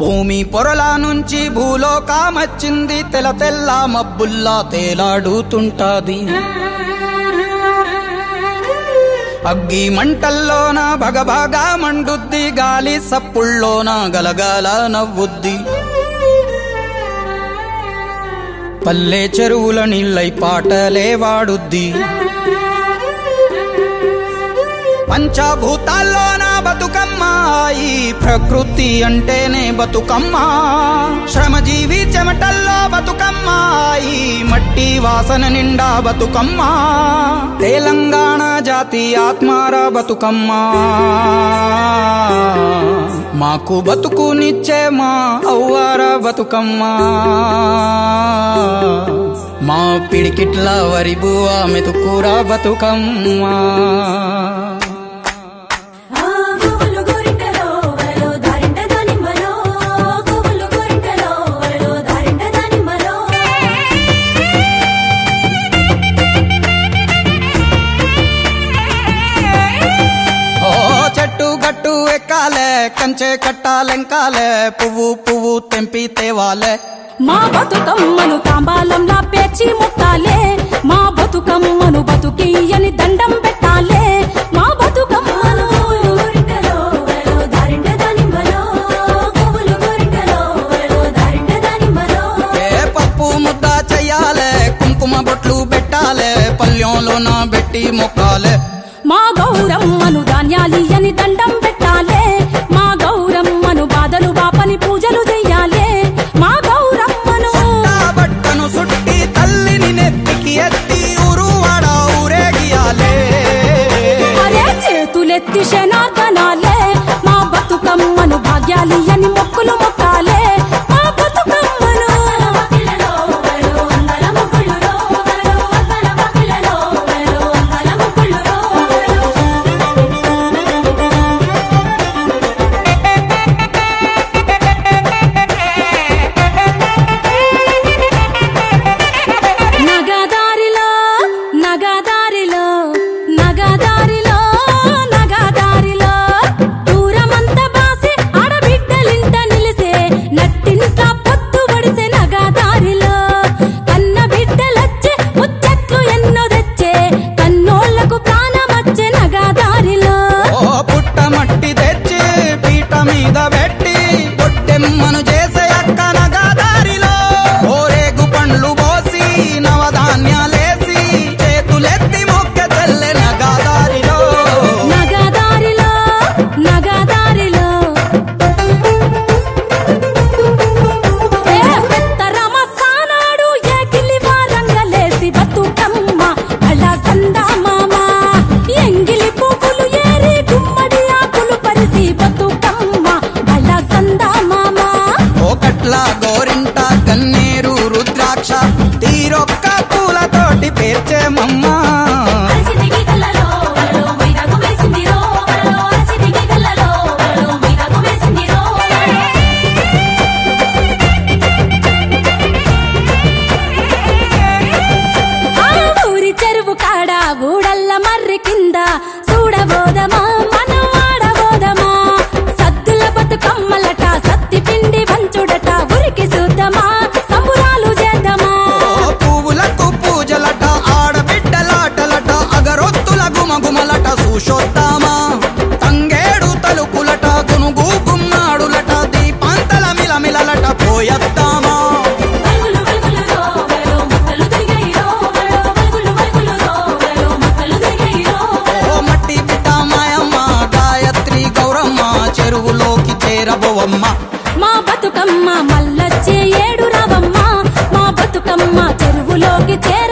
భూమి పొరల నుంచి భూలోకమచ్చింది తెల తెల్ల మబ్బుల్లా తేలాడుతుంటాది అగ్గి మంటల్లోన భగభగా మండుద్ది గాలి సప్పుల్లోన గలగల నవ్వుద్ది పల్లె చెరువుల నీళ్ళై పాటలే వాడుద్ది పంచభూతాల్లోన బతుకమ్మ ఈ ప్రకృతి అంటేనే బతుకమ్మ శ్రమజీవి చెమటల్లో బతుకమ్మ ఈ మట్టి వాసన నిండా బతుకమ్మ తెలంగాణ జాతి ఆత్మార బతుకమ్మ మాకు బతుకునిచ్చే మా అవ్వార బతుకమ్మ మా పిడికిట్ల వరి బువ్వ మెతుకురా బతుకమ్మ ఆ గుబులు గురింటలో వరలో దారింట దానిమ్మలో గుబులు గురింటలో వరలో దారింట దానిమ్మలో ఓ చెట్టు గట్టు ఎక్కాలే కంచె కట్టాలెంకాలే పువ్వు పువ్వు తెంపి తేవాలే మా బతుకమ్మను తాంబాలంలా పేర్చి ముట్టాలే మా బతుకమ్మను బతుకియ్యని దండం పెట్టాలే మా బతుకమ్మను గురింటలో వరలో దారింట దానిమ్మలో గుబులు గురింటలో వరలో దారింట దానిమ్మలో ఏ పప్పు ముద్ద చెయ్యాలే కుంకుమ బొట్లు పెట్టాలే పల్లెంలో నా పెట్టి మొక్కాలే మా గౌరమ్మను ధాన్యాలియని దండం పెట్టాలే మా గౌరమ్మను బాధలు బాపని పూజలు చెయ్యాలే మా గౌరమ్మను నా బట్టను సుట్టి తల్లిని నెత్తికి ఎత్తి ఊరువాడ ఊరేగియాలే అరే చేతులెత్తి శనార్దనాలే మా బతుకమ్మను భాగ్యాలియని మొక్కులు మొక్కాలే మా బతుకమ్మను నగదారిలో నగదారిలో నగదారిలో నగదారిలో దూరమంత బాసి ఆడబిడ్డలింట నిలిసే నట్టింట పొత్తు పడిసే నగదారిలో కన్న బిడ్డలొచ్చే ముచ్చట్లు ఎన్నో తెచ్చే కన్నోళ్లకు ప్రాణమచ్చే నగదారిలో ఓ పుట్ట మట్టి తెచ్చి పీట మీద పెట్టి పొట్టెమ్మను చేసే అక్క నగదారిలో ఓరేగు పండ్లు పోసి నవధాన్యాలేసి చేతులెత్తి మొక్క చెల్లె నగదారిలో నగదారిలో నగదారిలో ఏ పెత్తరమ సానాడు ఏకిలి వారంగలేసి బతుకమ్మ అళ సందా మామ ఎంగిలి పువ్వులు ఏరి గుమ్మడి ఆకులు పరిసి బతుకమ్మ అళ సందా మామ ఓ కట్ల గోరింట కన్నేరు రుద్రాక్ష తీరొక్క పూలతోటి పేర్చేమమ్మ అరచితికి కల్లలో వలలో మైదాకు వేసిందిరో వలలో అరచితికి కల్లలో వలలో మైదాకు వేసిందిరో ఆ ఊరి చెరువు కాడ ఊడల్ల మర్రి కింద చూడబోదమా మనం ఆడబోదమా సద్దుల బతుకమ్మలట సత్తి పిండి వంచుడట ఉరికి చూద్దామా సంబురాలు చేద్దామా ఓ పువ్వులకు పూజలట ఆడబిడ్డలాటలట అగరొత్తుల గుమగుమలట సూషోద్దామా తంగేడు తలుపులట గునుగు గుమ్మాడులట దీపాంతల మిలమిలలట పోయొద్దామా వలుగులు వలుగులురో వలలో ముక్కలు తిరిగాయిరో వలలో వలుగులు వలుగులురో వలలో ముక్కలు తిరిగాయిరో ఓ మట్టి బిడ్డ మాయమ్మ గాయత్రి గౌరమ్మ చెరువులోకి చేరబోవమ్మ మా బతుకమ్మ మల్లొచ్చే ఏడు రావమ్మ మా బతుకమ్మ చెరువులోకి చేర